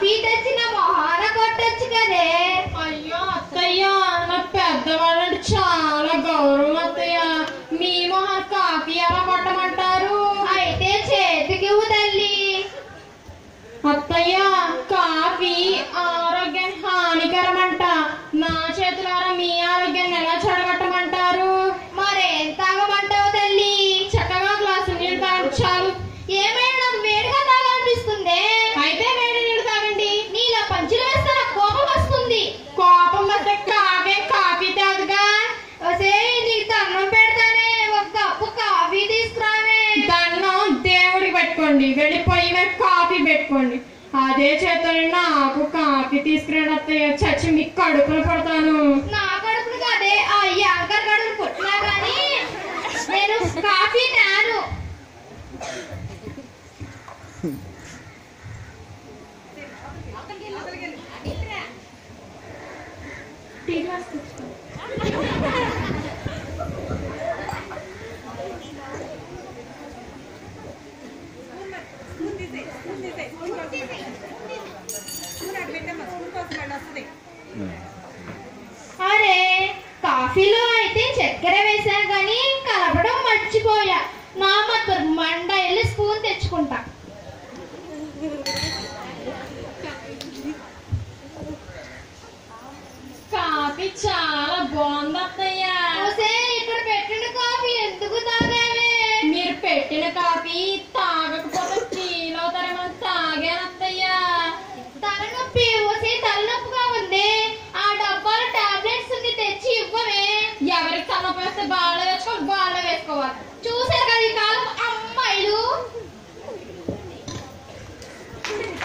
Coffee తెచ్చిన మొహాన కొట్టొచ్చు కదే అయ్యో అత్తయ్య నా పెద్దవాళ్ళంటే చాలా గౌరవం అత్తయ్య మీ మొహం కాఫీ ఎలా కొట్టమంటారు అయితే చేతికి ఇవ్వు తల్లి అత్తయ్య కాఫీ ఆరోగ్యానికి హానికరమంట నా చేతులారా మీ ఆరోగ్యాన్ని ఎలా చెడగొట్టమంటారు మరేం తాగమంటావు తల్లి చక్కగా గ్లాసు నీళ్ళు తాగండి చాలు ఏమైనా నాకు వేడిగా తాగాలనిపిస్తుంది అయితే వేడి నీళ్ళు తాగండి నీలా పంచులు వేస్తే నాకు కోపం వస్తుంది కోపం వస్తే కాఫీ కాఫీ తాగుగా ఒసేయ్ నీకు దండం పెడతానే ఒక కప్పు కాఫీ తీసుకురావే దండం దేవుడికి పెట్టుకోండి వెళ్ళిపోయి మీరు కాఫీ పెట్టుకోండి అదే చేత నాకు కాఫీ తీసుకురండి అత్తయ్య చచ్చి మీకు కడుపులు పడతాను నా కడుపును కాదే ఆ యాంకర్ కడుపును పుట్టినా కానీ నేను కాఫీ తాను టీ గ్లాస్ తెచ్చుకో. స్కూల్ అటు పెట్టమ్మా స్కూల్ కోసం మళ్ళీ వస్తుంది